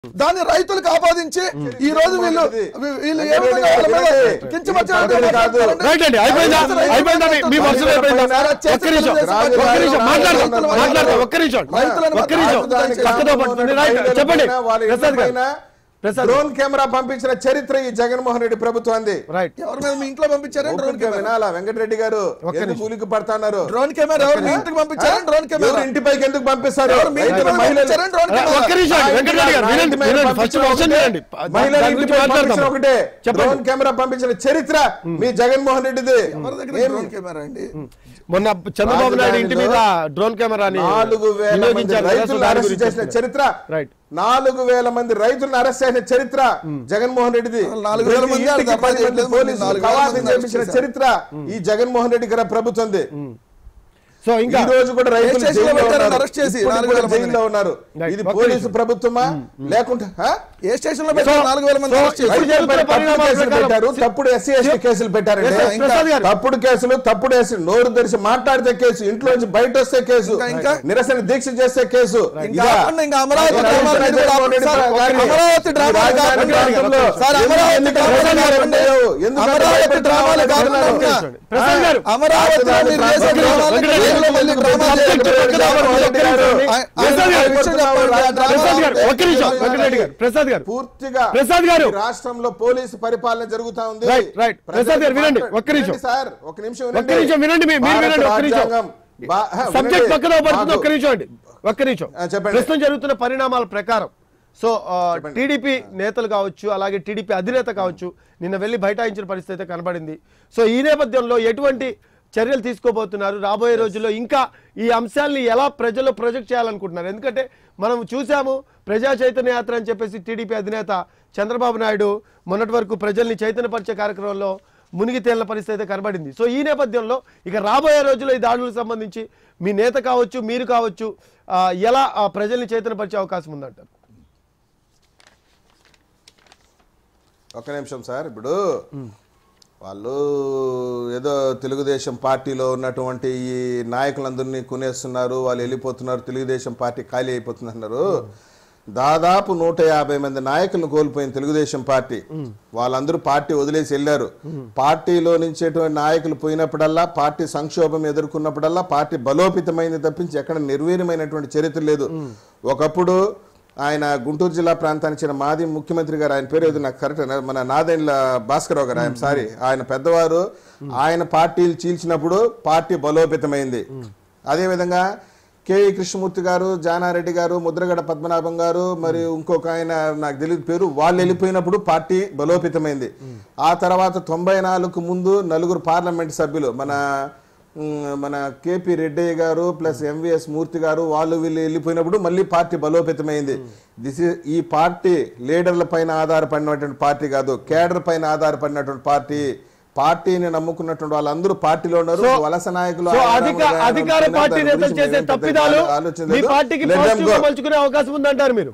దాన్ని రైతులకు ఆపాదించి ఈ రోజు వీళ్ళు వీ- వీళ్ళు ఏ విధంగా వాళ్ళ మీద కించపరిచినట్టు మాట్లాడతారండి? రైట్ అండి అయిపోయిందా అయిపోయిందా మీ- మీ వర్షం అయిపోయిందా ఒక్క నిమిషం ఒక్క నిమిషం మాట్లాడదాం మాట్లాడదాం ఒక్క నిమిషం ఒక్క నిమిషం పక్కతో పట్టుకోండి రైట్ చెప్పండి ప్రసాద్ గారు ప్రసాద్ డ్రోన్ కెమెరా పంపించిన చరిత్ర ఈ జగన్మోహన్ రెడ్డి ప్రభుత్వాన్ని రైట్ ఎవరి మీద మీ ఇంట్లో పంపించారని డ్రోన్ ఓపికగా కెమెరా వినాలా వెంకటరెడ్డి గారు ఎందుకు కూలికి పడుతున్నారు డ్రోన్ కెమెరా ఎవరు మీ ఇంటికి పంపించారని డ్రోన్ కెమెరా ఎవరు ఇంటిపైకి ఎందుకు పంపిస్తారు ఎవరు మీ ఇంటికి రైతుల మహిళలు పంపించారని డ్రోన్ కెమెరా ఒక్క నిమిషం అండి, వెంకటరెడ్డి గారు వినండి వినండి ఫస్ట్ వర్షం వినండి మహిళల దాని గురించి ఇంటిపై పంపించిన మాట్లాడదాం ఒకటే డ్రోన్ చెప్పండి కెమెరా పంపించిన చరిత్ర మీ జగన్మోహన్ రెడ్డిది ఎవరి దగ్గర ఏం- డ్రోన్ కెమెరా అండి మొన్న చంద్రబాబు నాయుడు ఇంటి మీద డ్రోన్ కెమెరాని నాలుగు వేల మంది వినియోగించారు కదా, సో రైతులను దాని అరెస్ట్ గురించి చేసిన చెప్తున్నారు. చరిత్ర రైట్ నాలుగు వేల మంది రైతులను అరెస్ట్ చేసిన చరిత్ర జగన్మోహన్ రెడ్డిది నాలుగు వేల మంది ప్రతి ఇంటికి ఆడ పది మంది చేయట్లేదు, పోలీసులు నాలుగు వేల కవాతు మంది చేపించిన అరెస్ట్ చరిత్ర ఈ జగన్మోహన్ రెడ్డి గారి ప్రభుత్వంది సో ఇంకా ఈ రోజు కూడా రైతులు ఏ స్టేషన్లో జైల్లో పెట్టారని ఉన్నారు. అరెస్ట్ చేసి ఇప్పుడు నాలుగు కూడా వేల మందిని. జైల్లో ఉన్నారు రైట్. ఇది ఒక్క పోలీసు నిమిషం. ప్రభుత్వమా లేకుంటే ఆ? ఏ స్టేషన్ లో పెట్టారు నాలుగు వేల మంది సో అరెస్ట్ చేసి? ఇప్పుడు రైతులపై జరుగుతున్న తప్పుడు పరిణామాల కేసులు ప్రకారం- పెట్టారు తప్పుడు ఎస్సీ ఎస్టీ కేసులు పెట్టారండి Yes, sir. ప్రసాద్ గారు. తప్పుడు కేసులు తప్పుడు ఎస్సీ నోరు తెరిచి మాట్లాడితే కేసు ఇంట్లో నుంచి బయట వస్తే కేసు ఇంకా- ఇంకా? నిరసన దీక్ష చేస్తే కేసు ఇంకా ఇదా? ఆపండి, ఇంకా అమరావతి ఈ డ్రామాలు రాజధాని మీరు కూడా ఆపండి. సార్, గారిని అమరావతి డ్రామాలు ఈ రాజధాని కాకుండా ప్రాంతంలో సార్, అమరావతి ఎందుకు డ్రామాలు రాజధాని కాకుండా ఉండవు? ఎందుకు అమరావతి భయపెడుతున్నారు? డ్రామాలు కాకుండా భయపెడుతున్నారు? ప్రసాద్ గారు అమరావతిలో మీరు చేసే వెంకటరెడ్డి డ్రామాలు వెంకటరెడ్డి జైల్లో మళ్ళీ డ్రామాలు సబ్జెక్ట్ చేయడం పక్కన జగన్మోహన్ రెడ్డి గారు. ఆయన- ప్రసాద్ గారు, ఆయన విషయం చెప్పండి, ఆ డ్రామాలు ప్రసాద్ గారు ఒక్క నిమిషం ఆపండి. వెంకటరెడ్డి గారు ప్రసాద్ గారు పూర్తిగా ప్రసాద్ గారు. ఈ రాష్ట్రంలో పోలీసు పరిపాలన జరుగుతా ఉంది రైట్, రైట్. ప్రసాద్ గారు వినండి, ఒక్క నిమిషం. వినండి సార్ ఒక నిమిషం ఒక్క నిమిషం వినండి మీ- మీరు భారత వినండి ఒక్క నిమిషం రాజ్యాంగం బా- హ, సబ్జెక్ట్ వినండి. పక్కన పడుతుంది మాకు- ఒక్క నిమిషం అండి ఒక్క నిమిషం ఆ, చెప్పండి. ప్రస్తుతం జరుగుతున్న పరిణామాల ప్రకారం సో టీడీపీ నేతలు కావచ్చు అలాగే టీడీపీ అధినేత కావచ్చు నిన్న వెళ్ళి బైఠాయించిన పరిస్థితి అయితే కనబడింది సో ఈ నేపథ్యంలో ఎటువంటి చర్యలు తీసుకోబోతున్నారు రాబోయే రోజుల్లో ఇంకా ఈ అంశాల్ని ఎలా ప్రజల్లో ప్రొజెక్ట్ చేయాలనుకుంటున్నారు ఎందుకంటే మనం చూసాము ప్రజా చైతన్య యాత్ర అని చెప్పేసి టీడీపీ అధినేత చంద్రబాబు నాయుడు మొన్నటి వరకు ప్రజల్ని చైతన్యపరిచే కార్యక్రమంలో మునిగి తేలిన పరిస్థితి అయితే కనబడింది సో ఈ నేపథ్యంలో ఇక రాబోయే రోజుల్లో ఈ దాడులకు సంబంధించి మీ నేత కావచ్చు మీరు కావచ్చు ఆ, ఎలా ఆ ప్రజల్ని చైతన్యపరిచే అవకాశం ఉందంటారు ఒక్క నిమిషం సార్ ఇప్పుడు వాళ్ళు ఏదో తెలుగుదేశం పార్టీలో ఉన్నటువంటి ఈ నాయకులందరినీ కొనేస్తున్నారు వాళ్ళు వెళ్ళిపోతున్నారు తెలుగుదేశం పార్టీ ఖాళీ అయిపోతుంది అన్నారు దాదాపు నూట యాభై మంది నాయకులను కోల్పోయింది తెలుగుదేశం పార్టీ వాళ్ళందరూ పార్టీ వదిలేసి వెళ్ళారు పార్టీలో నుంచేటువంటి నాయకులు పోయినప్పుడల్లా పార్టీ సంక్షోభం ఎదుర్కొన్నప్పుడల్లా పార్టీ బలోపేతమైంది తప్పించి ఎక్కడ నిర్వీర్యమైనటువంటి చరిత్ర లేదు ఒకప్పుడు ఆయన గుంటూరు జిల్లా ప్రాంతానికి చెందిన మాజీ ముఖ్యమంత్రి గారు ఆయన పేరు ఏదో నాకు కరెక్ట్ మన నాదెండ్ల భాస్కరరావు గారు ఆయన సారీ ఆయన పెద్దవారు ఆయన పార్టీలు చీల్చినప్పుడు పార్టీ బలోపేతమైంది అదేవిధంగా కేఈ కృష్ణమూర్తి గారు జానారెడ్డి గారు ముద్రగడ పద్మనాభం గారు మరి ఇంకొక ఆయన నాకు తెలియదు పేరు వాళ్ళు వెళ్ళిపోయినప్పుడు పార్టీ బలోపేతమైంది ఆ తర్వాత తొంభై నాలుగు ముందు నలుగురు పార్లమెంట్ సభ్యులు మన ఉమ్, మన కేపీ రెడ్డయ్య గారు ప్లస్ ఎంవిఎస్ మూర్తి గారు వాళ్ళు వీళ్ళు వెళ్ళిపోయినప్పుడు మళ్ళీ పార్టీ బలోపేతమైంది దిస్ ఈ పార్టీ లీడర్ల పైన ఆధారపడినటువంటి పార్టీ కాదు కేడర్ పైన ఆధారపడినటువంటి పార్టీ పార్టీని నమ్ముకున్నటువంటి వాళ్ళందరూ పార్టీలో ఉన్నారు సో- వలస నాయకులు సో ఆరాధన అధిక గారు అధికార అనుకున్నారు. పార్టీ దాని నేతలు గురించి చేసే మేమేం పెద్ద తప్పిదాలు ఆలోచన మీ లేదు. పార్టీకి Let them పాజిటివ్ గా go. మలుచుకునే అవకాశం ఉందంటారు మీరు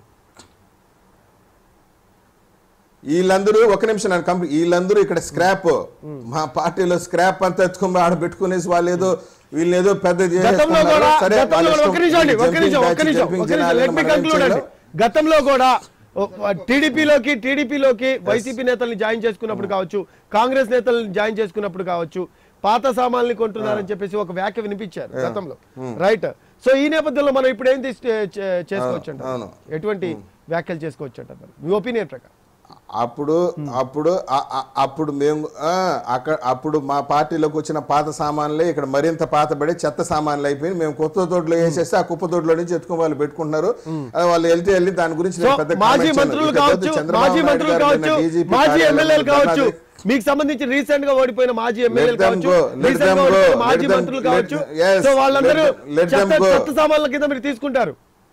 వీళ్ళందరూ ఒక నిమిషం నన్ను కంప్లీట్ వీళ్ళందరూ ఇక్కడ స్క్రాప్ మా పార్టీలో స్క్రాప్ అంతా ఎత్తుకొని ఆడ పెట్టుకునేసి వాళ్ళు ఏదో వీళ్ళు ఏదో పెద్ద గతంలో చేసేస్తున్నారు. కూడా సరే, గతంలో వాళ్ళ కూడా ఇష్టం. ఒక్క నిమిషం అండి ఒక్క Jumping నిమిషం ఒక్క batch, నిమిషం jumping ఒక్క నిమిషం జనాలని లెట్ మీ మనం ఏం కంక్లూడ్ అండి చేయలేం. గతంలో కూడా టీడీపీలోకి టీడీపీలోకి వైసీపీ నేతల్ని జాయిన్ చేసుకున్నప్పుడు కావచ్చు కాంగ్రెస్ నేతల్ని జాయిన్ చేసుకున్నప్పుడు కావచ్చు పాత సామాన్లు కొంటున్నారని చెప్పేసి ఒక వ్యాఖ్య వినిపించారు గతంలో రైట్ సో ఈ నేపథ్యంలో మనం ఇప్పుడు ఏం తీసు- చే- చేసుకోవచ్చు అవును. అంటారు ఎటువంటి వ్యాఖ్యలు చేసుకోవచ్చు అంటారు మీ ఒపీనియన్ ప్రకారం అప్పుడు అప్పుడు ఆ- ఆ- అప్పుడు మేము ఆ, అక్కడ అప్పుడు మా పార్టీలోకి వచ్చిన పాత సామాన్లే ఇక్కడ మరింత పాతబడి చెత్త సామాన్లు అయిపోయి మేము కొత్త తోటలో వేసేస్తే ఆ కుప్ప తోటలో నుంచి ఎత్తుకుని వాళ్ళు పెట్టుకుంటున్నారు అది వాళ్ళు వెళ్తే వెళ్ళి దాని గురించి సో నేను పెద్ద మాజీ comment చేయను. మంత్రులు ఇకపోతే కావచ్చు చంద్రబాబు మాజీ నాయుడు మంత్రులు గారు కావచ్చు నిన్న DGP మాజీ కార్యాలయంలో ఎమ్మెల్యేలు కావచ్చు ధర్నా మీకు సంబంధించి రీసెంట్ గా ఓడిపోయిన మాజీ ఎమ్మెల్యేలు them కావచ్చు go, let రీసెంట్ them గా go, ఓడిపోయిన మాజీ let them- మంత్రులు let- కావచ్చు yes, సో వాళ్ళందరూ let them- let them చెత్త go. చెత్త సామాన్ల కింద మీరు తీసుకుంటారు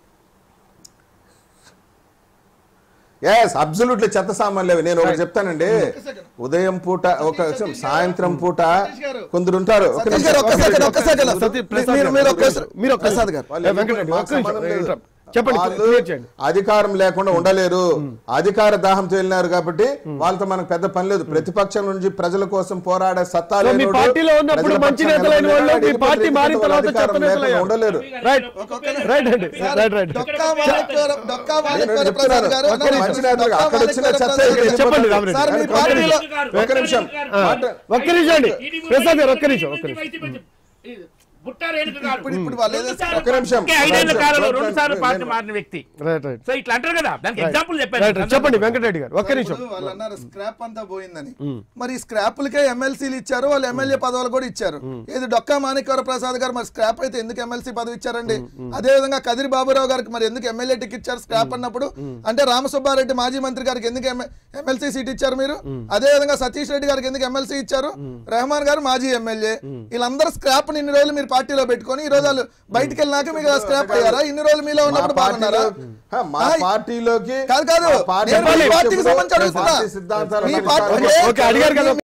ఎస్ అబ్సల్యూట్లీ చెత్త సామాన్లు అవి నేను ఒకటి చెప్తానండి ఉదయం పూట ఒక నిమిషం, సాయంత్రం పూట కొందరు ఉంటారు ఒక సతీష్ నిమిషం, గారు ఒక్క ఒక సెకండ్ నిమిషం. ఒక్క సెకండ్ సతీ- ప్రసాద్ మీరు గారు, మీరు ఒక్క మీరు ఒక్క ప్రసాద్ గారు వాళ్ళు ఏ, ఎందుకు వెంకటరెడ్డి, మాకు ఒక్క నిమిషం, సంబంధం లేదు. interrupt. చెప్పండి, వాళ్ళు clear చేయండి. అధికారం లేకుండా ఉండలేరు అధికార దాహం తేలినారు కాబట్టి వాళ్ళతో మనకు పెద్ద పని లేదు ప్రతిపక్షం నుంచి ప్రజల కోసం పోరాడే సత్తా సో మీ లేనోడు పార్టీలో ఉన్నప్పుడు ప్రజల మంచి పక్షాన నేతలైన వాళ్ళు నిలబడి మీ పార్టీ వెళ్ళిపోతే మారిన తర్వాత అధికారం చెత్త నేతలు లేకుండా అయ్యారు. ఉండలేరు రైట్ రైట్ అండి రైట్ రైట్ డొక్కా మాణిక్యవర- డొక్కా మాణిక్యవర నేను ప్రసాద్ చెప్తున్నాను. గారు ఒక్క మంచి నేతలు డొక్కా అక్కడ వచ్చిన మాణిక్యవర చర్చ ప్రసాద్ ఇక్కడ గారు చెప్పండి, రామరెడ్డి. సార్ మీ ఒక్క పార్టీలో ఒక్క నిమిషం మాట- ఒక్క నిమిషం అండి ప్రసాద్ గారు ఒక్క నిమిషం ఒక్క నిమిషం బుట్టారేణుక గారు ఇప్పుడు ఇప్పుడు వాళ్ళు ఏదో ఒక్క నిమిషం ఒకే ఐదేళ్ల కాలంలో నేను- రెండు సార్లు పార్టీ నేను- మారిన వ్యక్తి రైట్ రైట్ సో ఇట్లా అంటారు కదా దానికి ఎగ్జాంపుల్ రైట్ రైట్. చెప్పాను చెప్పండి వెంకటరెడ్డి గారు ఒక్క నిమిషం ఇప్పుడు వాళ్ళు అన్నారు స్క్రాప్ అంతా పోయిందని మరి ఈ స్క్రాప్లకే ఎమ్మెల్సీలు ఇచ్చారు వాళ్ళు ఎమ్మెల్యే పదవులు కూడా ఇచ్చారు ఇది డొక్కా మాణిక్యవర ప్రసాద్ గారు మరి స్క్రాప్ అయితే ఎందుకు ఎమ్మెల్సీ పదవి ఇచ్చారండి అదే విధంగా కదిరి బాబురావు గారికి మరి ఎందుకు ఎమ్మెల్యే టికెట్ ఇచ్చారు స్క్రాప్ అన్నప్పుడు అంటే రామసుబ్బారెడ్డి మాజీ మంత్రి గారికి ఎందుకు ఎమ్మెల్సీ సీట్ ఇచ్చారు మీరు అదే విధంగా సతీష్ రెడ్డి గారికి ఎందుకు ఎమ్మెల్సీ ఇచ్చారు రెహమాన్ గారు మాజీ ఎమ్మెల్యే వీళ్ళందరూ స్క్రాప్ ఇన్ని రోజులు మీరు పార్టీలో పెట్టుకొని ఈ రోజు వాళ్ళు బయటికి వెళ్ళినాక మీకు స్క్రాప్ అయ్యారా ఇన్ని రోజులు మీలో మా ఉన్నప్పుడు బాగున్నారా పార్టీలో- హ, మా ఆ, పార్టీలోకి కాదు కాదు మా పార్టీ నేను మీ చెప్పు- పార్టీకి సంబంధించి పార్టీ అడుగుతున్నా సిద్ధాంతాలు మీ నాకు పార్టీ కాదు. అంటే ఓకే, అడిగారు కదా.